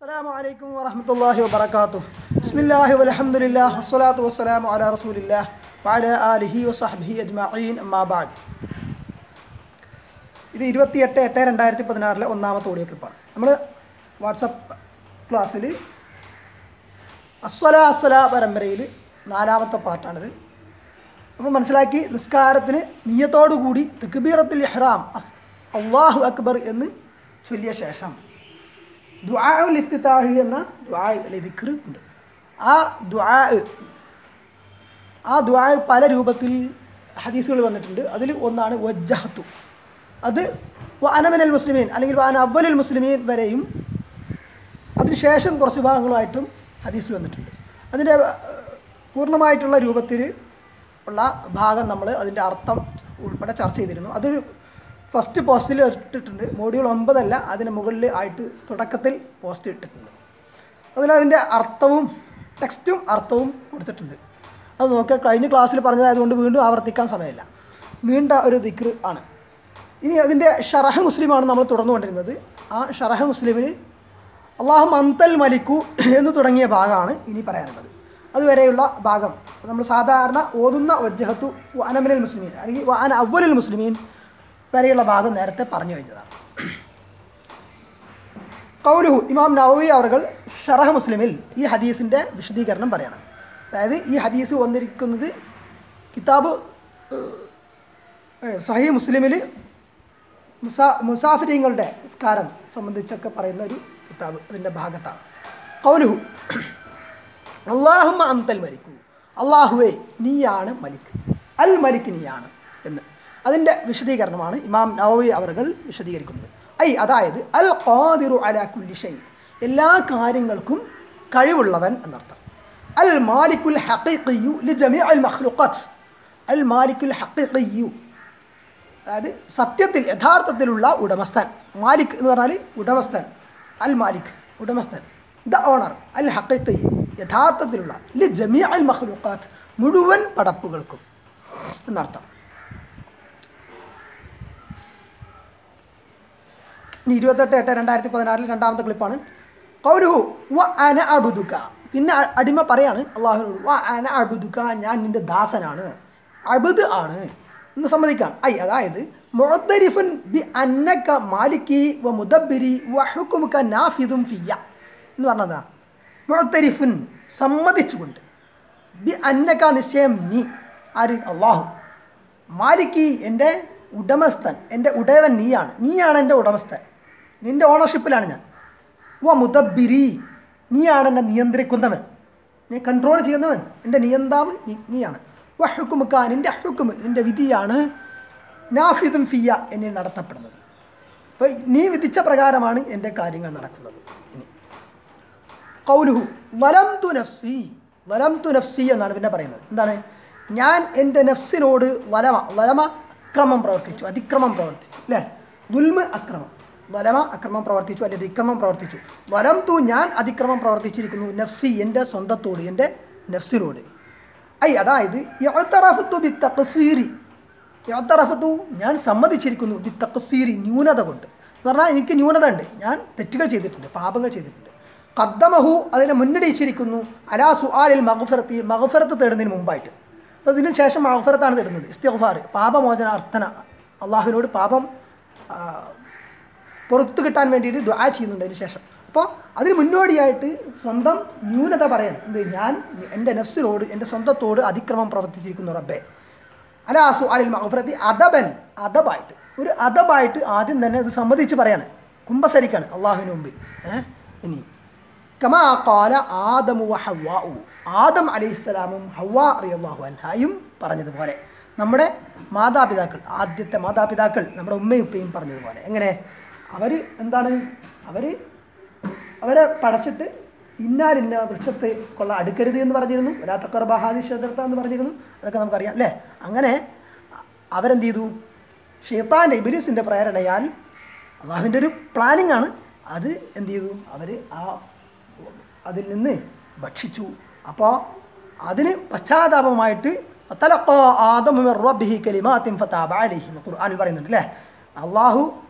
السلام عليكم ورحمة الله وبركاته بسم الله والحمد لله والصلاة والسلام على رسول الله وعلى آله وصحبه أجمعين أما بعد ഇത് ഇരുപത്തിയെട്ട് എട്ട് രണ്ടായിരത്തി പതിനാറിലെ ഒന്നാമത്തെ ഓഡിയോ ക്ലിപ്പാണ് നമ്മൾ വാട്സപ്പ് ക്ലാസ്സിൽ അസ്വല അസ്വല പരമ്പരയിൽ നാലാമത്തെ പാർട്ടാണിത് നമ്മൾ മനസ്സിലാക്കി നിസ്കാരത്തിന് നീയത്തോടു കൂടി തെക്കുബീറത്തുൽ ഇഹ്റാം അസ് അള്ളാഹു അക്ബർ എന്ന് ചൊല്ലിയ ശേഷം ദുആഉൽ ഇഫ്തിതാഹി എന്ന ദുആ ദിക്ർ ഉണ്ട് ആ ദുആ ആ ദുആ പല രൂപത്തിൽ ഹദീസുകൾ വന്നിട്ടുണ്ട് അതിൽ ഒന്നാണ് വജ്ജഹത്തു അത് അനമനൽ മുസ്ലിമീൻ അല്ലെങ്കിൽ വാന അവലുൽ മുസ്ലിമീൻ വരെയും അതിനുശേഷം കുറച്ച് ഭാഗങ്ങളായിട്ടും ഹദീസിൽ വന്നിട്ടുണ്ട് അതിൻ്റെ ഏഹ്, പൂർണ്ണമായിട്ടുള്ള രൂപത്തിൽ ഉള്ള ഭാഗം നമ്മൾ അതിൻ്റെ അർത്ഥം ഉൾപ്പെടെ ചർച്ച ചെയ്തിരുന്നു അതൊരു ഫസ്റ്റ് പോസ്റ്റിൽ ഇട്ടിട്ടുണ്ട് മോഡ്യൂൾ ഒമ്പതല്ല അതിന് മുകളിൽ ആയിട്ട് തുടക്കത്തിൽ പോസ്റ്റ് ഇട്ടിട്ടുണ്ട് അതിൽ അതിൻ്റെ അർത്ഥവും ടെക്സ്റ്റും അർത്ഥവും കൊടുത്തിട്ടുണ്ട് അത് നോക്കുക കഴിഞ്ഞ ക്ലാസ്സിൽ പറഞ്ഞതായതുകൊണ്ട് വീണ്ടും ആവർത്തിക്കാൻ സമയമില്ല നീണ്ട ഒരു ദിക്ർ ആണ് ഇനി അതിൻ്റെ ഷറഹ മുസ്ലിമാണ് നമ്മൾ തുടർന്നുകൊണ്ടിരുന്നത് ആ ഷറഹ മുസ്ലിമിന് അള്ളാഹു മന്തൽ മലിക്കു എന്ന് തുടങ്ങിയ ഭാഗമാണ് ഇനി പറയാനുള്ളത് അതുവരെയുള്ള ഭാഗം നമ്മൾ സാധാരണ ഓതുന്ന വജ്ജഹത്തു അനമിനൽ മുസ്ലിമീൻ അല്ലെങ്കിൽ വാന അവലുൽ മുസ്ലിമീൻ വരെയുള്ള ഭാഗം നേരത്തെ പറഞ്ഞു കഴിഞ്ഞതാണ് കൗലുഹു ഇമാം നവവി അവർ ഷറഹ മുസ്ലിമിൽ ഈ ഹദീസിൻ്റെ വിശദീകരണം പറയണം അതായത് ഈ ഹദീസ് വന്നിരിക്കുന്നത് കിതാബ് ഏഹ്, സഹി മുസ്ലിമിൽ മുസാ മുസാഫിരീങ്ങളുടെ നിസ്കാരം സംബന്ധിച്ചൊക്കെ പറയുന്ന ഒരു കിതാബ് അതിൻ്റെ ഭാഗത്താണ് കൗലുഹു അള്ളാഹുമ്മ അന്തൽ മലിക്കു അള്ളാഹുവേ നീയാണ് മലിക് അൽ മലിക് നീയാണ് എന്ന് അതിൻ്റെ വിശദീകരണമാണ് ഇമാം നവവി അവർകൾ വിശദീകരിക്കുന്നത് ഐ അതായത് അൽ ഖാദിറു അല കുല്ലി ഷൈ എല്ലാ കാര്യങ്ങൾക്കും കഴിവുള്ളവൻ എന്നർത്ഥം അൽ മാലിക്കുൽ ഹഖീഖിയു ലി ജമീ അൽ മഖ്ലുഖാത്ത് അൽ മാലിക്കുൽ ഹഖീഖിയു അതായത് സത്യത്തിൽ യഥാർത്ഥത്തിലുള്ള ഉടമസ്ഥൻ മാലിക് എന്ന് പറഞ്ഞാൽ ഉടമസ്ഥൻ അൽ മാലിക് ഉടമസ്ഥൻ ദ ഓണർ അൽ ഹക്കൈത്ത് യഥാർത്ഥത്തിലുള്ള ലി ജമീ അൽ മഹ്ലൂക്കാത്ത് മുഴുവൻ പടപ്പുകൾക്കും എന്നർത്ഥം ഇനി ഇരുപത്തെട്ട് എട്ട് രണ്ടായിരത്തി പതിനാറിൽ രണ്ടാമത്തെ ക്ലിപ്പാണ് കൗരുഹു വ അന അബുദുക്ക പിന്നെ അ- അടിമ പറയാണ് അള്ളാഹുനോട് വ അന അബുദുക്ക ഞാൻ നിൻ്റെ ദാസനാണ് അബുദ് ആണ് എന്ന് സമ്മതിക്കാം ഐ അതായത് മുഅത്തരിഫുൻ ബി അന്നക മാലിക്കി വ മുദബ്ബിരി വ ഹുക്കുമുക നാഫിദും ഫിയ എന്ന് പറഞ്ഞതാ മുഅത്തരിഫുൻ സമ്മതിച്ചുകൊണ്ട് ബി അന്നക നിശ്ചയം നീ ആര് അള്ളാഹു മാലിക്കി എൻ്റെ ഉടമസ്ഥൻ എൻ്റെ ഉടയവൻ നീയാണ് നീയാണ് എൻ്റെ ഉടമസ്ഥൻ നിൻ്റെ ഓണർഷിപ്പിലാണ് ഞാൻ വ മുദബിരി നീയാണ് എന്നെ നിയന്ത്രിക്കുന്നവൻ നീ കൺട്രോൾ ചെയ്യുന്നവൻ എൻ്റെ നിയന്താവ് നീ നീയാണ് വ ഹുക്കുമുക്ക നിൻ്റെ ഹുക്കുമ് നിൻ്റെ വിധിയാണ് നാഫിദും ഫിയ എന്നിൽ നടത്തപ്പെടുന്നത് അപ്പോൾ നീ വിധിച്ച പ്രകാരമാണ് എൻ്റെ കാര്യങ്ങൾ നടക്കുന്നത് ഇനി കൗലുഹു വലം തു നഫ്സി വലം തു നഫ്സി എന്നാണ് പിന്നെ പറയുന്നത് എന്താണ് ഞാൻ എൻ്റെ നഫ്സിനോട് വലമ വലമ അക്രമം പ്രവർത്തിച്ചു അതിക്രമം പ്രവർത്തിച്ചു അല്ലേ ദുൽമ് അക്രമം വലമ അക്രമം പ്രവർത്തിച്ചു അല്ലെങ്കിൽ അതിക്രമം പ്രവർത്തിച്ചു വലം തു ഞാൻ അതിക്രമം പ്രവർത്തിച്ചിരിക്കുന്നു നഫ്സി എൻ്റെ സ്വന്തത്തോട് എൻ്റെ നഫ്സിനോട് ഐ അതായത് യഅ്തറഫ്തു ബിത്തഖ്സീരി യഅ്തറഫ്തു ഞാൻ സമ്മതിച്ചിരിക്കുന്നു ബിത്തഖ്സീരി ന്യൂനത കൊണ്ട് എന്ന് പറഞ്ഞാൽ എനിക്ക് ന്യൂനത ഉണ്ട് ഞാൻ തെറ്റുകൾ ചെയ്തിട്ടുണ്ട് പാപങ്ങൾ ചെയ്തിട്ടുണ്ട് കദ്ദമഹു അതിനെ മുന്നടിച്ചിരിക്കുന്നു അലാ സുആലിൽ മഗ്ഫിറത്തി മഗ്ഫിറത്ത് തേടുന്നതിന് മുമ്പായിട്ട് അപ്പോൾ ഇതിന് ശേഷം മഗ്ഫിറത്താണ് തേടുന്നത് ഇസ്തിഗ്ഫാർ പാപമോചന അർത്ഥന അള്ളാഹുവിനോട് പാപം ആ, പുറത്തു കിട്ടാൻ വേണ്ടിയിട്ട് ദുആ ചെയ്യുന്നുണ്ട് അതിന് ശേഷം അപ്പോൾ അതിന് മുന്നോടിയായിട്ട് സ്വന്തം ന്യൂനത പറയണം എന്ത് ഞാൻ എൻ്റെ നഫ്സിനോട് എൻ്റെ സ്വന്തത്തോട് അതിക്രമം പ്രവർത്തിച്ചിരിക്കുന്നു റബ്ബെ അലാസു അലിൽ മഹഫറത്തി അദബൻ അദബായിട്ട് ഒരു അദബായിട്ട് ആദ്യം തന്നെ അത് സമ്മതിച്ച് പറയാണ് കുംഭസരിക്കാണ് അള്ളാഹുവിന് മുമ്പിൽ ഏഹ് ഇനി കമാ കാല ആദമു വ ഹവ്വാഉ ആദം അലൈഹിസ്സലാമും ഹവ്വാ അറിയാഹു അൻഹായും പറഞ്ഞതുപോലെ നമ്മുടെ മാതാപിതാക്കൾ ആദ്യത്തെ മാതാപിതാക്കൾ നമ്മുടെ ഉമ്മയും ഉപ്പയും പറഞ്ഞതുപോലെ എങ്ങനെ അവർ എന്താണ് അവർ അവരെ പടച്ചിട്ട് ഇന്നാലിന്ന വൃക്ഷത്തെ കൊള്ള അടുക്കരുത് എന്ന് പറഞ്ഞിരുന്നു വരാത്തക്കർ ബഹാദി ഷദർത്ത എന്ന് പറഞ്ഞിരുന്നു അതൊക്കെ നമുക്കറിയാം അല്ലേ അങ്ങനെ അവരെന്ത് ചെയ്തു ഷെയ്ത്താൻ്റെ ഇബിലിസിൻ്റെ പ്രേരണയാൽ അള്ളാഹുവിൻ്റെ ഒരു പ്ലാനിങ് ആണ് അത് എന്ത് ചെയ്തു അവർ ആ അതിൽ നിന്ന് ഭക്ഷിച്ചു അപ്പോൾ അതിന് പശ്ചാത്താപമായിട്ട് തലക്കോ ആദമു മിർ റബ്ബിഹി കലിമാത്തിൻ ഫതാബ അലൈഹി എന്ന് ഖുർആനിൽ പറയുന്നുണ്ട് അല്ലേ അള്ളാഹു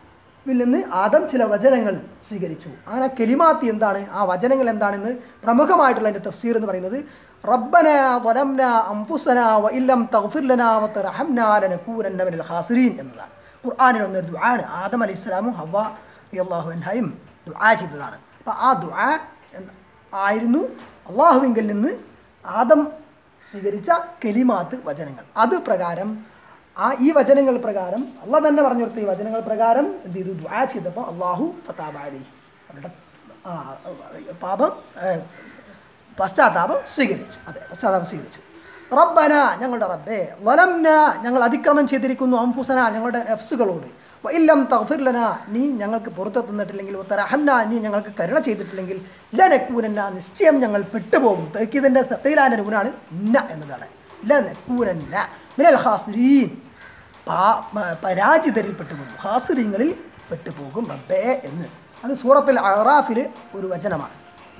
വിൽ നിന്ന് ആദം ചില വചനങ്ങൾ സ്വീകരിച്ചു അങ്ങനെ കെലിമാത്തി എന്താണ് ആ വചനങ്ങൾ എന്താണെന്ന് പ്രമുഖമായിട്ടുള്ള എൻ്റെ തഫ്സീർ എന്ന് പറയുന്നത് റബ്ബന വലംന അംഫുസന വ ഇല്ലം തഗ്ഫിർ ലനാ വ തർഹംനാ ലനകൂനന്ന മിനൽ ഖാസിരീൻ എന്നതാണ് ഖുർആനിൽ വന്നൊരു ദുആണ് ആദം അലൈഹി സ്വലാമും ഹവ്വ റളിയല്ലാഹു അൻഹയും ദുആ ചെയ്തതാണ് അപ്പോൾ ആ ദുആ എന്ന- ആയിരുന്നു അള്ളാഹുവിങ്കിൽ നിന്ന് ആദം സ്വീകരിച്ച കെലിമാത്ത് വചനങ്ങൾ അത് പ്രകാരം ആ ഈ വചനങ്ങൾ പ്രകാരം അള്ളാഹ് തന്നെ പറഞ്ഞു കൊടുത്ത ഈ വചനങ്ങൾ പ്രകാരം എന്ത് ചെയ്തു ദുആ ചെയ്തപ്പോൾ അള്ളാഹു ഫതാബാലി അവരുടെ ആ, പാപം ഏ, പശ്ചാത്താപം സ്വീകരിച്ചു അതെ പശ്ചാത്താപം സ്വീകരിച്ചു റബ്ബന ഞങ്ങളുടെ റബ്ബേ വലംന ഞങ്ങൾ അതിക്രമം ചെയ്തിരിക്കുന്നു അംഫുസന ഞങ്ങളുടെ നഫ്സുകളോട് വ ഇല്ലം തഗ്ഫിർലന നീ ഞങ്ങൾക്ക് പുറത്തു തന്നിട്ടില്ലെങ്കിൽ തരഹന്ന നീ ഞങ്ങൾക്ക് കരുണ ചെയ്തിട്ടില്ലെങ്കിൽ ലനക്കൂനന്ന നിശ്ചയം ഞങ്ങൾ പെട്ടുപോകും തേക്കിതിൻ്റെ സത്തയിലാന രൂപനാണ് ന എന്നതാണ് ലനക്കൂനന്ന മിനൽ ഹാസിരീൻ പാ മ- പരാജിതരിൽ പെട്ടുപോകും ഹാസിരീങ്ങളിൽ പെട്ടുപോകും റബ്ബേ എന്ന് അത് സൂറത്തുൽ അറാഫിൽ ഒരു വചനമാണ്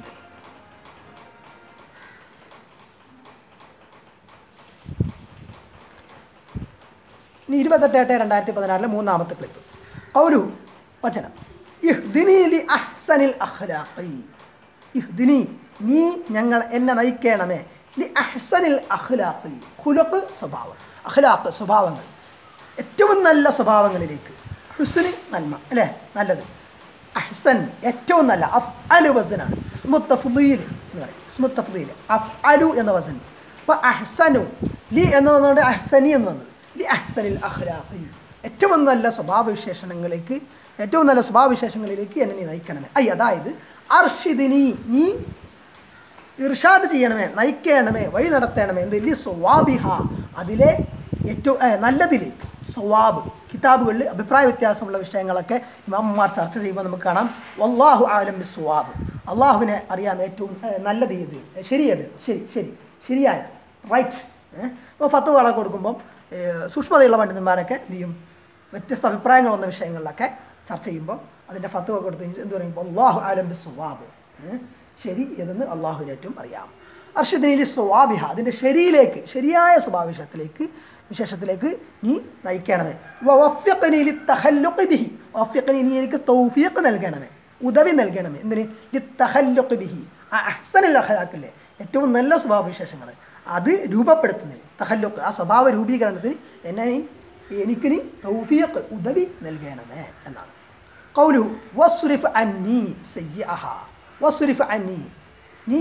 ഇനി ഇരുപത്തെട്ട് എട്ട് രണ്ടായിരത്തി പതിനാറിലെ മൂന്നാമത്തെ ക്ലിപ്പ് ഒരു വചനം ഇഹ്ദിനി ലി അഹ്സനിൽ അഖ്ലാഖി ഇഹ്ദിനി നീ ഞങ്ങൾ എന്നെ നയിക്കണമേ ലി അഹ്സനിൽ അഖ്ലാഖി ഖുലഖ് സ്വഭാവം അഖ്ലാഖ് സ്വഭാവങ്ങൾ ഏറ്റവും നല്ല സ്വഭാവങ്ങളിലേക്ക് ഹുസ്ന് നന്മ അല്ലേ നല്ലത് അഹ്സൻ ഏറ്റവും നല്ല അഫ് അലു വസനാണ് സ്മുത്തഫുദീൽ എന്ന് പറയും സ്മുത്തഫുദീൽ അഫ് അലു എന്ന വസൻ അപ്പോൾ അഹ്സനു ലി എന്ന് വന്നുകൊണ്ട് അഹ്സനി എന്ന് വന്നത് ലി അഹ്സനിൽ അഖ്ലാഖി ഏറ്റവും നല്ല സ്വഭാവവിശേഷണങ്ങളിലേക്ക് ഏറ്റവും നല്ല സ്വഭാവവിശേഷങ്ങളിലേക്ക് എന്നെ നീ നയിക്കണമേ ഐ അതായത് അർഷിദിനി നീ ഇർഷാദ് ചെയ്യണമേ നയിക്കണമേ വഴി നടത്തണമേ എന്ത് ലി സ്വവാബിഹ അതിലെ ഏറ്റവും ഏ, നല്ലതിലേക്ക് സ്വവാബ് കിതാബുകളിൽ അഭിപ്രായ വ്യത്യാസമുള്ള വിഷയങ്ങളൊക്കെ ഇമാമ്മമാർ ചർച്ച ചെയ്യുമ്പോൾ നമുക്ക് കാണാം വല്ലാഹു ആലം ബി സ്വവാബ് അള്ളാഹുവിനെ അറിയാം ഏറ്റവും ഏ, നല്ലത് ഏത് ഏ, ശരിയത് ശരി ശരി ശരിയായത് റൈറ്റ് അപ്പോൾ ഫത്തുകളൊക്കെ കൊടുക്കുമ്പം ഏ, സൂക്ഷ്മതയുള്ള പണ്ഡിതന്മാരൊക്കെ എന്ത് ചെയ്യും വ്യത്യസ്ത അഭിപ്രായങ്ങൾ വന്ന വിഷയങ്ങളിലൊക്കെ ചർച്ച ചെയ്യുമ്പോൾ അതിൻ്റെ ഫത്തുവ കൊടുത്ത് എന്ത് പറയുമ്പോൾ അള്ളാഹു ആലം ബി സ്വവാബ് ഏ? ശരി ഏതെന്ന് അള്ളാഹുവിന് ഏറ്റവും അറിയാം അർഷദിനിലി സ്വവാബിഹ അതിൻ്റെ ശരിയിലേക്ക് ശരിയായ സ്വഭാവവിഷയത്തിലേക്ക് വിശേഷത്തിലേക്ക് നീ നയിക്കണമേ വഫ്യഖനീലി തഹല്ലുഖ് ബിഹി വഫ്യഖനി നീ എനിക്ക് തൗഫീഖ് നൽകണമേ ഉദവി നൽകണമേ എന്തിന് ലി തഹല്ലുഖ് ബിഹി ആ അഹ്സനൽ അഖലാഖില്ലേ ഏറ്റവും നല്ല സ്വഭാവവിശേഷങ്ങൾ അത് രൂപപ്പെടുത്തുന്നതിന് തഹല്ലുഖ് ആ സ്വഭാവ രൂപീകരണത്തിന് എന്നെ നീ എനിക്ക് നീ തൗഫീഖ് ഉദവി നൽകണമേ എന്നാണ് കൗലു വസ്രിഫ് അന്നി സയ്യഅഹ വസ്രിഫ് അന്നി നീ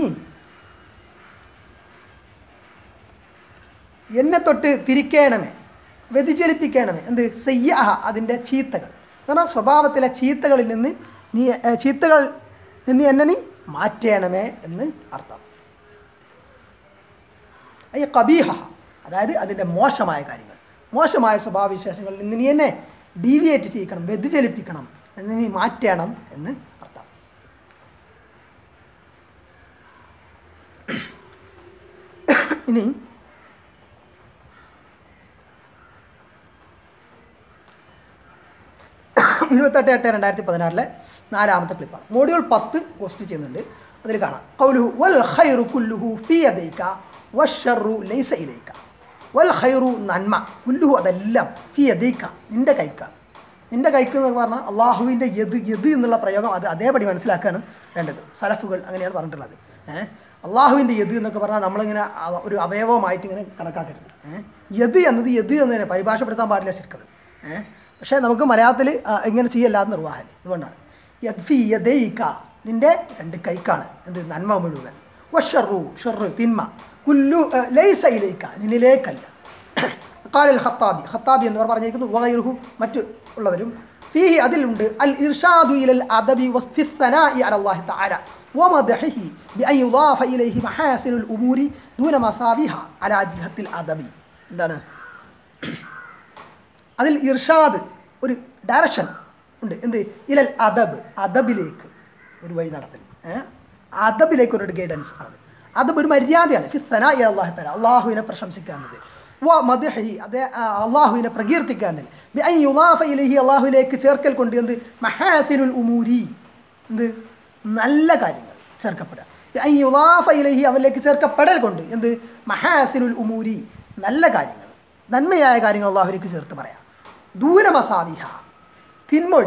എന്നെ തൊട്ട് തിരിക്കണമേ വ്യതിചലിപ്പിക്കണമേ എന്ത് സയ്യഅഹ അതിൻ്റെ ചീത്തകൾ കാരണം സ്വഭാവത്തിലെ ചീത്തകളിൽ നിന്ന് നീ ഏ, ചീത്തകൾ നിന്ന് എന്നെ നീ മാറ്റണമേ എന്ന് അർത്ഥം അയ്യ കബീഹ അതായത് അതിൻ്റെ മോശമായ കാര്യങ്ങൾ മോശമായ സ്വഭാവവിശേഷങ്ങളിൽ നിന്ന് നീ എന്നെ ഡീവിയേറ്റ് ചെയ്യിക്കണം വ്യതിചലിപ്പിക്കണം എന്ന് നീ മാറ്റണം എന്ന് അർത്ഥം ഇനി ഇരുപത്തെട്ട് എട്ട് രണ്ടായിരത്തി പതിനാറിലെ നാലാമത്തെ ക്ലിപ്പാണ് മോഡ്യൂൾ പത്ത് പോസ്റ്റ് ചെയ്യുന്നുണ്ട് അതിൽ കാണാം കൗലുഹു വൽ ഖൈറു കുല്ലുഹു ഫി യദൈക വഷറു ലൈസ ഇലൈക വൽ ഖൈറു നന്മ കുല്ലുഹു അതെല്ലാം ഫി യദൈക നിൻ്റെ കൈക്കാണ് നിൻ്റെ കൈക്ക് എന്ന് പറഞ്ഞാൽ അള്ളാഹുവിൻ്റെ യദ് യദ് എന്നുള്ള പ്രയോഗം അത് അതേപടി മനസ്സിലാക്കുകയാണ് വേണ്ടത് സലഫുകൾ അങ്ങനെയാണ് പറഞ്ഞിട്ടുള്ളത് ഏഹ് അള്ളാഹുവിൻ്റെ യദ് എന്നൊക്കെ പറഞ്ഞാൽ നമ്മളിങ്ങനെ അ- ഒരു അവയവമായിട്ട് ഇങ്ങനെ കണക്കാക്കരുത് ഏഹ് യദ് എന്നത് യദ് എന്നതിനെ പരിഭാഷപ്പെടുത്താൻ പാടില്ല ശരിക്കത് ഏഹ് പക്ഷേ നമുക്ക് മലയാളത്തിൽ ഇങ്ങനെ ചെയ്യല്ലാതെ നിർവാഹൻ ഇതുകൊണ്ടാണ് യദ്ഫി യദൈക നിൻ്റെ രണ്ട് കൈക്കാണ് എന്ത് നന്മ മുഴുവൻ വഷറു ഷെറു തിന്മ കുല്ലു ഏഹ്, ലൈസ ഇലൈക്ക നിന്നിലേക്കല്ല ഖാലിൽ ഖത്താബി ഖത്താബി എന്നിവർ പറഞ്ഞിരിക്കുന്നു വഗൈറുഹു മറ്റു ഉള്ളവരും ഫീഹി അതിലുണ്ട് അൽ ഇർഷാദു ഇലൽ അദബി വസ്സനാഇ അലല്ലാഹി തആല വമദഹിഹി ബിഅൻ യുദാഫ ഇലൈഹി മഹാസിനുൽ ഉമൂരി ദൂന മസാബിഹ അലാ ജിഹത്തിൽ അദബി എന്താണ് അതിൽ ഇർഷാദ് ഒരു ഡയറക്ഷൻ ഉണ്ട് എന്ത് ഇലൽ അദബ് അദബിലേക്ക് ഒരു വഴി നടത്തൽ ഏഹ് അദബിലേക്ക് ഒരു ഗൈഡൻസ് ആണ് അദബ് ഒരു മര്യാദയാണ് ഫിസ്സന അള്ളാഹു തല അള്ളാഹുവിനെ പ്രശംസിക്കാവുന്നത് വ മദ്ഹി അതേ ആ, അള്ളാഹുവിനെ പ്രകീർത്തിക്കാവുന്നത് ബി അൻ യുദാഫ ഇലൈഹി അള്ളാഹുവിലേക്ക് ചേർക്കൽ കൊണ്ട് എന്ത് മഹാസിനുൽ ഉമൂരി എന്ത് നല്ല കാര്യങ്ങൾ ചേർക്കപ്പെടുക ബി അൻ യുദാഫ ഇലൈഹി അവനിലേക്ക് ചേർക്കപ്പെടൽ കൊണ്ട് എന്ത് മഹാസിനുൽ ഉമൂരി നല്ല കാര്യങ്ങൾ നന്മയായ കാര്യങ്ങൾ അള്ളാഹുലേക്ക് ചേർത്ത് പറയാം ദൂരമസാവിഹ തിന്മ ഒഴികെ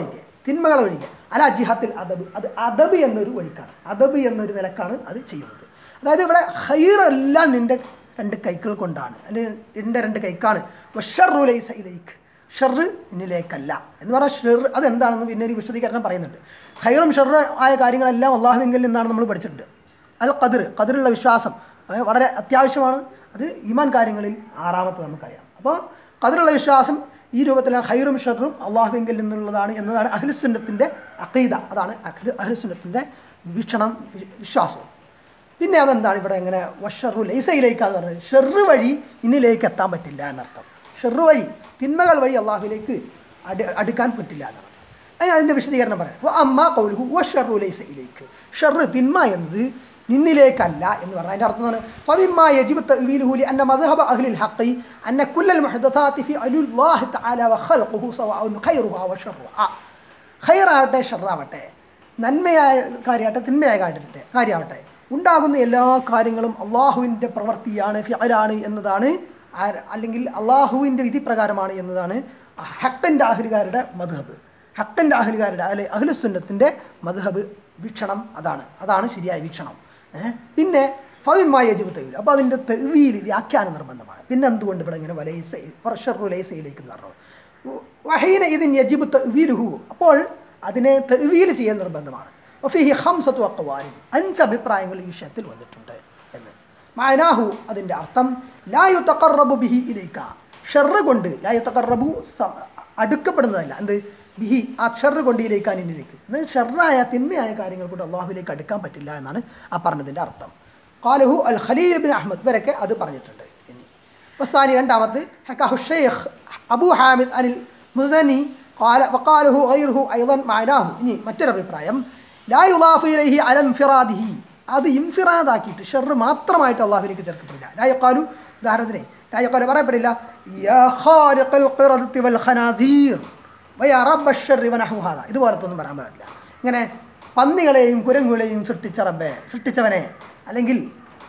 തിന്മകളെ ഒഴികെ അല ജിഹത്തിൽ അദബ് അത് അദബ് എന്നൊരു വഴിക്കാണ് അദബ് എന്നൊരു നിലക്കാണ് അത് ചെയ്യുന്നത് അതായത് ഇവിടെ ഹൈറെല്ലാം നിൻ്റെ രണ്ട് കൈകൾ കൊണ്ടാണ് അല്ലെങ്കിൽ എൻ്റെ രണ്ട് കൈക്കാണ് ഷറുലൈസ ഇലേക്ക് ഷെറ് നിന്നിലേക്കല്ല എന്ന് പറഞ്ഞാൽ ഷെർ അതെന്താണെന്ന് പിന്നെ ഒരു വിശദീകരണം പറയുന്നുണ്ട് ഹൈറും ഷെറ് ആയ കാര്യങ്ങളെല്ലാം അള്ളാഹുവിങ്കിൽ നിന്നാണ് നമ്മൾ പഠിച്ചിട്ടുണ്ട് അൽ ഖദർ ഖദറുള്ള വിശ്വാസം അത് വളരെ അത്യാവശ്യമാണ് അത് ഈമാൻ കാര്യങ്ങളിൽ ആറാമത്തെ നമുക്കറിയാം അപ്പോൾ ഖദറുള്ള വിശ്വാസം ഈ രൂപത്തിലാണ് ഹൈറും ഷെറും അള്ളാഹുവിങ്കിൽ നിന്നുള്ളതാണ് എന്നതാണ് അഹ്ലുസുന്നത്തിൻ്റെ അഖീദ അതാണ് അഹ്ലു അഹ്ലുസുന്നത്തിൻ്റെ വീക്ഷണം വി- വിശ്വാസവും പിന്നെ അതെന്താണ് ഇവിടെ എങ്ങനെ വഷറു ലൈസയിലേക്കാന്ന് പറഞ്ഞത് ഷെറ് വഴി ഇന്നിലേക്ക് എത്താൻ പറ്റില്ല എന്നർത്ഥം ഷെറ് വഴി തിന്മകൾ വഴി അള്ളാഹുവിലേക്ക് അടി അടുക്കാൻ പറ്റില്ല എന്നർത്ഥം അതിന് അതിൻ്റെ വിശദീകരണം പറയാം അപ്പോൾ അമ്മ കൗലുഹു വഷറു ലൈസയിലേക്ക് ഷെറ് തിന്മ എന്നത് നിന്നിലേക്കല്ല എന്ന് പറഞ്ഞാൽ അതിൻ്റെ അർത്ഥം എന്താണ് ഫമിമ്മ യജിബ് തഅ്വീലുഹു ലിഅന്ന മദ്ഹബ അഹ്ലിൽ ഹഖ് അന്ന കുല്ലൽ മുഹദഥാത്തി ഫി അലുല്ലാഹി തആല വഖൽഖുഹു സവാഉൻ ഖൈറുഹാ വശറുഹാ ഖൈറാവട്ടെ ഷറാവട്ടെ നന്മയായ കാര്യമാവട്ടെ തിന്മയായ കാര്യമാവട്ടെ കാര്യമാവട്ടെ ഉണ്ടാകുന്ന എല്ലാ കാര്യങ്ങളും അള്ളാഹുവിൻ്റെ പ്രവൃത്തിയാണ് ഫിഅലാണ് എന്നതാണ് ആ- അല്ലെങ്കിൽ അള്ളാഹുവിൻ്റെ വിധി പ്രകാരമാണ് എന്നതാണ് ഹക്കൻ്റെ അഹലുകാരുടെ മധുഹബ് ഹക്കൻ്റെ അഹലുകാരുടെ അല്ലെ അഹ്ലുസുന്നത്തിൻ്റെ മധുഹബ് വീക്ഷണം അതാണ് അതാണ് ശരിയായ വീക്ഷണം ഏ? പിന്നെ ഫവിമായ യജിബ് തെവിൽ അപ്പോൾ അതിൻ്റെ തെവിയിൽ വ്യാഖ്യാനം നിർബന്ധമാണ് പിന്നെ എന്തുകൊണ്ട് ഇവിടെ ഇങ്ങനെ വലൈസ വർഷറു ലൈസയിലേക്ക് എന്ന് പറഞ്ഞു വഹീന ഇതിൻ യജിബ് തെവിലുഹു അപ്പോൾ അതിനെ തെവീൽ ചെയ്യാൻ നിർബന്ധമാണ് ഒഫിഹി ഹംസത്തു അക്വാലും അഞ്ച് അഭിപ്രായങ്ങൾ ഈ വിഷയത്തിൽ വന്നിട്ടുണ്ട് എന്ന് മാനാഹു അതിൻ്റെ അർത്ഥം ലായു തക്കറബു ബിഹി ഇലേക്ക ഷെറ് കൊണ്ട് ലായു തക്കറബു അടുക്കപ്പെടുന്നതല്ല എന്ത് ബിഹി ആ ഷെറ് കൊണ്ട് ഇലേക്കാൻ എന്നിലേക്ക് എന്നാൽ ഷെറായ തിന്മയായ കാര്യങ്ങൾ കൊണ്ട് അള്ളാഹുവിലേക്ക് അടുക്കാൻ പറ്റില്ല എന്നാണ് ആ പറഞ്ഞതിൻ്റെ അർത്ഥം കാലുഹു അൽ ഖലീൽ ബിൻ അഹമ്മദ് വരൊക്കെ അത് പറഞ്ഞിട്ടുണ്ട് ഇനി വസാനി രണ്ടാമത് ഹക്കാഹു ഷെയ്ഖ് അബു ഹാമിദ് അനിൽ മുസനി قال وقاله غيره أيضا معناه ഇനി മറ്റൊരു അഭിപ്രായം ലാ യുലാഫു ഇലൈഹി അല ഇൻഫിറാദിഹി അത് ഇൻഫിറാദാക്കിയിട്ട് ഷെറ് മാത്രമായിട്ട് അള്ളാഹുവിലേക്ക് ചേർക്കപ്പെടില്ല ലാ യഖാലു ഉദാഹരണത്തിന് ലാ യഖാലു പറയപ്പെടില്ല യാ ഖാലിഖൽ ഖിറദത്തി വൽ ഖനാസീർ വയാ റബ്ബ ഷർരി വനഹു ഹാദാ ഇതുപോലത്തെ ഒന്നും പറയാൻ പറ്റില്ല ഇങ്ങനെ പന്നികളെയും കുരങ്ങുകളെയും സൃഷ്ടിച്ച റബ്ബെ സൃഷ്ടിച്ചവനെ അല്ലെങ്കിൽ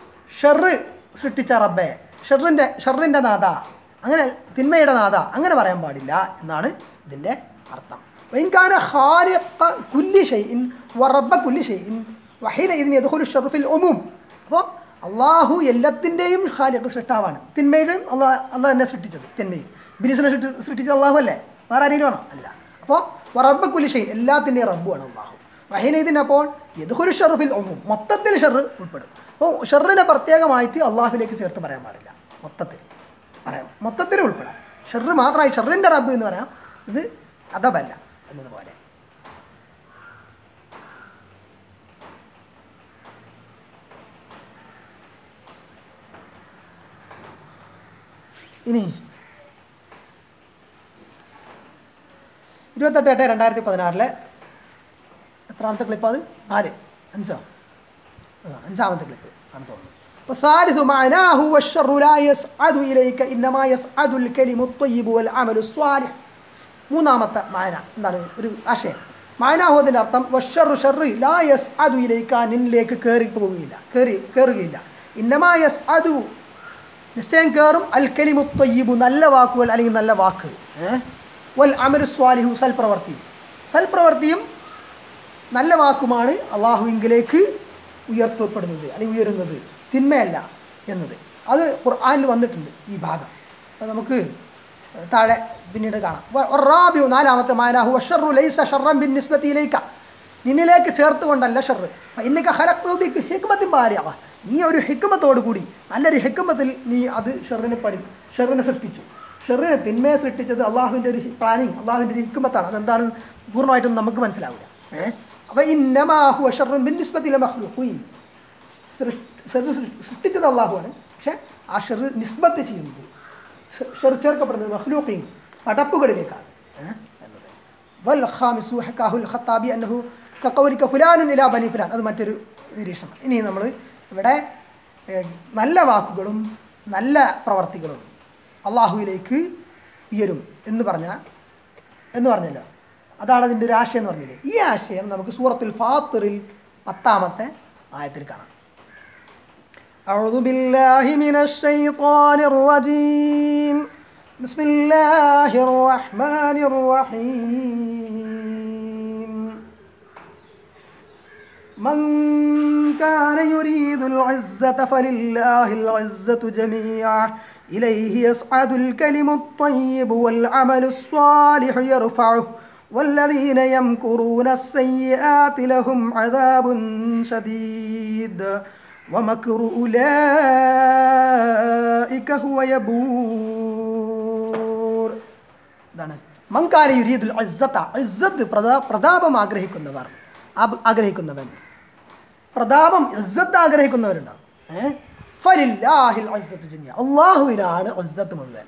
ഷെറ് സൃഷ്ടിച്ച റബ്ബെ ഷെറിൻ്റെ ഷെറിൻ്റെ നാഥ അങ്ങനെ തിന്മയുടെ നാഥ അങ്ങനെ പറയാൻ പാടില്ല എന്നാണ് ഇതിൻ്റെ അർത്ഥം വൈൻകാന ഖാലിഖ കുല്ലി ഷൈഇൻ വറബ്ബ കുല്ലി ഷൈഇൻ വഹീന ഇതിന് യദ്ഖുലു ഷർറു ഫിൽ ഉമൂം അപ്പോൾ അള്ളാഹു എല്ലാത്തിൻ്റെയും ഖാലിഖ് സൃഷ്ടാവാണ് തിന്മയുടെയും അള്ളാഹ് അള്ളാഹ് തന്നെ സൃഷ്ടിച്ചത് തിന്മയും ബിനീസിനെ സൃഷ്ടി സൃഷ്ടിച്ചത് അള്ളാഹു അല്ലേ വേറെ ആരെങ്കിലും ആണോ അല്ല അപ്പോൾ വറബ്ബ കുല്ലി ഷൈൻ എല്ലാത്തിൻ്റെയും റബ്ബുമാണ് അള്ളാഹു വഹീന ഇതിനപ്പോൾ യദ്ഖുലു ഷർറു ഫിൽ ഉമൂം മൊത്തത്തിൽ ഷെറ് ഉൾപ്പെടും അപ്പോൾ ഷെറിനെ പ്രത്യേകമായിട്ട് അള്ളാഹുവിലേക്ക് ചേർത്ത് പറയാൻ പാടില്ല മൊത്തത്തിൽ പറയാം മൊത്തത്തിൽ ഉൾപ്പെടാം ഷെറ് മാത്രമായി ഷെറിൻ്റെ റബ്ബ് എന്ന് പറയാം ഇത് അതബല്ല എന്നതുപോലെ ഇനി ഇരുപത്തെട്ട് എട്ട് രണ്ടായിരത്തി പതിനാറിലെ എത്രാമത്തെ ക്ലിപ്പ് അത് നാല് അഞ്ചോ ആ, അഞ്ചാമത്തെ ക്ലിപ്പ് ആണ് തോന്നുന്നു والثالث معناه والشر لا يسعد إليك إنما يسعد الكلم الطيب والعمل الصالح മൂന്നാമത്തെ മായന എന്താണ് ഒരു ആശയം മായനാഹു അതിൻ്റെ അർത്ഥം വഷറു ഷർറ് ലാ യസ് അതു ഇലേക്ക് നിന്നിലേക്ക് കയറി പോവുകയില്ല കയറി കയറുകയില്ല ഇന്നമാ യസ് അതു നിശ്ചയം കയറും അൽ കലിമു ത്വയ്യിബു നല്ല വാക്കുകൾ അല്ലെങ്കിൽ നല്ല വാക്ക് ഏ? വൽ അമരു സ്വാലിഹു സൽപ്രവർത്തി സൽപ്രവർത്തിയും നല്ല വാക്കുമാണ് അള്ളാഹുവിങ്കിലേക്ക് ഉയർത്തപ്പെടുന്നത് അല്ലെങ്കിൽ ഉയരുന്നത് തിന്മയല്ല എന്നത് അത് ഖുർആനിൽ വന്നിട്ടുണ്ട് ഈ ഭാഗം അത് നമുക്ക് താഴെ പിന്നീട് കാണാം വ- വറാബിയു നാലാമത്തെ മാനാഹു വഷറു ലൈസ ഷറം ബിൻ നിസ്ബത്തിയിലേക്ക നിന്നിലേക്ക് ചേർത്ത് കൊണ്ടല്ല ഷർറ് ഇന്നൊക്കെ ഹലക്തൂബിക്ക് ഹിക്മത്തിൻ ഭാര്യാവ നീ ഒരു ഹിക്മത്തോടു കൂടി നല്ലൊരു ഹിക്മത്തിൽ നീ അത് ഷെറിനെ പഠി ഷെറിനെ സൃഷ്ടിച്ചു ഷെറിനെ തിന്മയെ സൃഷ്ടിച്ചത് അള്ളാഹുവിൻ്റെ ഒരു പ്ലാനിങ് അള്ളാഹുവിൻ്റെ ഒരു ഹിക്മത്താണ് അതെന്താണ് പൂർണ്ണമായിട്ടും നമുക്ക് മനസ്സിലാവില്ല ഏഹ് അപ്പോൾ ഇന്നമാഹു ഷറുൻ ബിൻ നിസ്ബത്തിലെ മഹ്ലുഖീൻ സൃഷ്ടിച്ചത് അള്ളാഹുവാണ് പക്ഷെ ആ ഷെർ നിസ്ബത്ത് ചെയ്യുന്നത് ഷെർ ചേർക്കപ്പെടുന്നത് മഹ്ലൂഖീൻ പടപ്പുകളിലേക്കാണ് ഏഹ് എന്നത് വൽ ഖാമിസു ഹക്കാഹുൽ ഖത്താബി അന്നഹു കക്കൗരിക്ക ഫുലാനുൻ ഇലാ ബനി ഫുലാൻ അത് മറ്റൊരു നിരീക്ഷണം ഇനി നമ്മൾ ഇവിടെ ഏഹ്, നല്ല വാക്കുകളും നല്ല പ്രവർത്തികളും അള്ളാഹുവിലേക്ക് ഉയരും എന്ന് പറഞ്ഞ എന്ന് പറഞ്ഞല്ലോ അതാണ് അതിൻ്റെ ഒരു ആശയം എന്ന് പറഞ്ഞില്ലേ ഈ ആശയം നമുക്ക് സൂറത്തുൽ ഫാത്തിറിൽ പത്താമത്തെ ആയത്തിൽ കാണാം أعوذ بالله من الشيطان الرجيم بسم الله الرحمن الرحيم من كان يريد العزة فلله العزة جميعا إليه يصعد الكلم الطيب والعمل الصالح يرفعه والذين يمكرون السيئات لهم عذاب شديد ومكر أولئك هو يبور ഇതാണ് മങ്കാരി യുരീദുൽ ഇസ്സത്ത ഇസ്സത്ത് പ്രതാ പ്രതാപം ആഗ്രഹിക്കുന്നവർ ആബ്- ആഗ്രഹിക്കുന്നവൻ പ്രതാപം ഇസ്സത്ത് ആഗ്രഹിക്കുന്നവരുണ്ടാവും ഏഹ് ഫലില്ലാഹിൽ ഇസ്സത്ത് ജമിയ അള്ളാഹുവിനാണ് ഇസ്സത്ത് മുഴുവൻ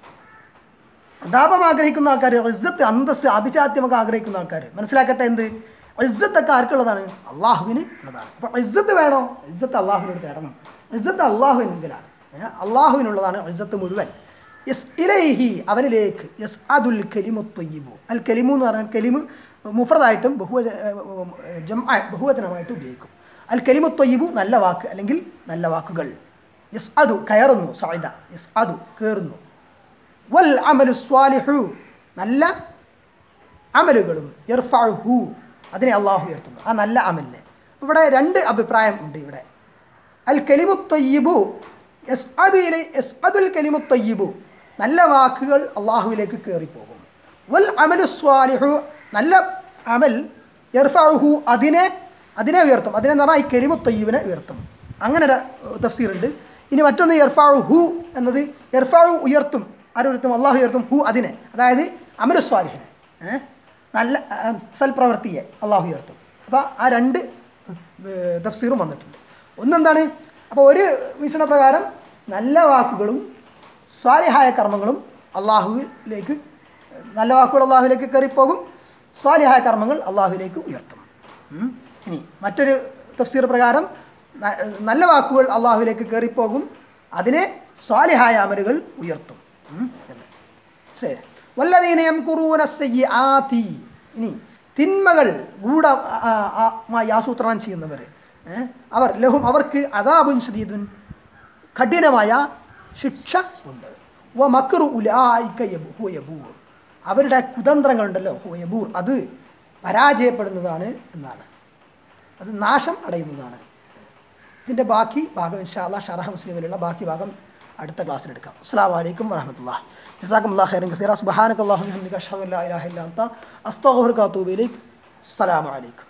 പ്രതാപം ആഗ്രഹിക്കുന്ന ആൾക്കാർ ഇസ്സത്ത് അന്തസ് അഭിജാത്യമൊക്കെ ആഗ്രഹിക്കുന്ന ആൾക്കാർ മനസ്സിലാക്കട്ടെ എന്ത് ഇസ്സത്തൊക്കെ ആർക്കുള്ളതാണ് അള്ളാഹുവിന് ഉള്ളതാണ് അപ്പോൾ ഇസ്സത്ത് വേണോ ഇസ്സത്ത് അള്ളാഹുവിനോട് തേടണം ഇസ്സത്ത് അള്ളാഹുവിനെങ്കിലാണ് ഏഹ് അള്ളാഹുവിനുള്ളതാണ് ഇസ്സത്ത് മുഴുവൻ യസ് ഇലൈഹി അവനിലേക്ക് യസ് അതുൽ കലിമു ത്വയ്യിബു അൽ കലിമു എന്ന് പറഞ്ഞാൽ കലിമ് മുഫ്രദായിട്ടും ബഹുവ ജം ബഹുവചനമായിട്ടും ഉപയോഗിക്കും അൽ കലിമു ത്വയ്യിബു നല്ല വാക്ക് അല്ലെങ്കിൽ നല്ല വാക്കുകൾ യസ് അതു കയറുന്നു സായിദ യസ് അതു കയറുന്നു വൽ അമലു സ്വാലിഹു നല്ല അമലുകളും ഇർഫഹു അതിനെ അള്ളാഹു ഉയർത്തുന്നു ആ നല്ല അമലിനെ ഇവിടെ രണ്ട് അഭിപ്രായം ഉണ്ട് ഇവിടെ അൽ കലിമു തൊയ്യിബു എസ് അതു എസ് അതുൽ കലിമു തൊയ്യിബു നല്ല വാക്കുകൾ അള്ളാഹുവിലേക്ക് കയറിപ്പോകും വൽ അമലു സ്വാലിഹു നല്ല അമൽ ഇർഫഹു അതിനെ അതിനെ ഉയർത്തും അതിനെ എന്ന് പറഞ്ഞാൽ ഈ കലിമു തൊയ്യിബിനെ ഉയർത്തും അങ്ങനെ ഒരു തഫ്സീറുണ്ട് ഇനി മറ്റൊന്ന് ഇർഫാഴു ഹു എന്നത് ഇർഫാഴു ഉയർത്തും ആരുയർത്തും അള്ളാഹു ഉയർത്തും ഹു അതിനെ അതായത് അമലു സ്വാലിഹിനെ ഏഹ് നല്ല ആ, സൽപ്രവൃത്തിയെ അള്ളാഹു ഉയർത്തും അപ്പോൾ ആ രണ്ട് ഏർ, തഫ്സീറും വന്നിട്ടുണ്ട് ഒന്നെന്താണ് അപ്പോൾ ഒരു വീക്ഷണപ്രകാരം നല്ല വാക്കുകളും സ്വാലിഹായ കർമ്മങ്ങളും അള്ളാഹുവിലേക്ക് നല്ല വാക്കുകൾ അള്ളാഹുവിലേക്ക് കയറിപ്പോകും സ്വാലിഹായ കർമ്മങ്ങൾ അള്ളാഹുവിലേക്ക് ഉയർത്തും ഉം. ഇനി മറ്റൊരു തഫ്സീർ പ്രകാരം ന- നല്ല വാക്കുകൾ അള്ളാഹുവിലേക്ക് കയറിപ്പോകും അതിനെ സ്വാലിഹായ അമലുകൾ ഉയർത്തും ഉം. എന്ന് ശരി വല്ലതീനയം കുറൂന ആതി ഇനി തിന്മകൾ ഗൂഢ ആ, ആ, മായി ആസൂത്രണം ചെയ്യുന്നവർ ഏ? അവർ ലഹും അവർക്ക് അതാബുൻ ഷദീദുൻ കഠിനമായ ശിക്ഷ ഉണ്ട് വ മക്കറു ഉലായിക്ക യബു- ഹുവ യബൂർ അവരുടെ കുതന്ത്രങ്ങളുണ്ടല്ലോ ഹുവ യബൂർ അത് പരാജയപ്പെടുന്നതാണ് എന്നാണ് അത് നാശം അടയുന്നതാണ് ഇതിൻ്റെ ബാക്കി ഭാഗം ഇൻഷാല്ല ഷറഹ മുസ്ലിമിലുള്ള ബാക്കി ഭാഗം അടുത്ത ക്ലാസ്സിൽ എടുക്കാം അസ്സാം വലൈക്കും വരഹമുല്ല ജസാക്കും അല്ലാ ഖൈറൻ കസീറ സുബ്ഹാനക അല്ലാഹുമ്മ വബിഹംദിക അഷ്ഹദു അല്ലാ ഇലാഹ ഇല്ല അൻത അസ്തഗ്ഫിറുക വഅതൂബു ഇലൈക് അസ്സലാമു അലൈക്കും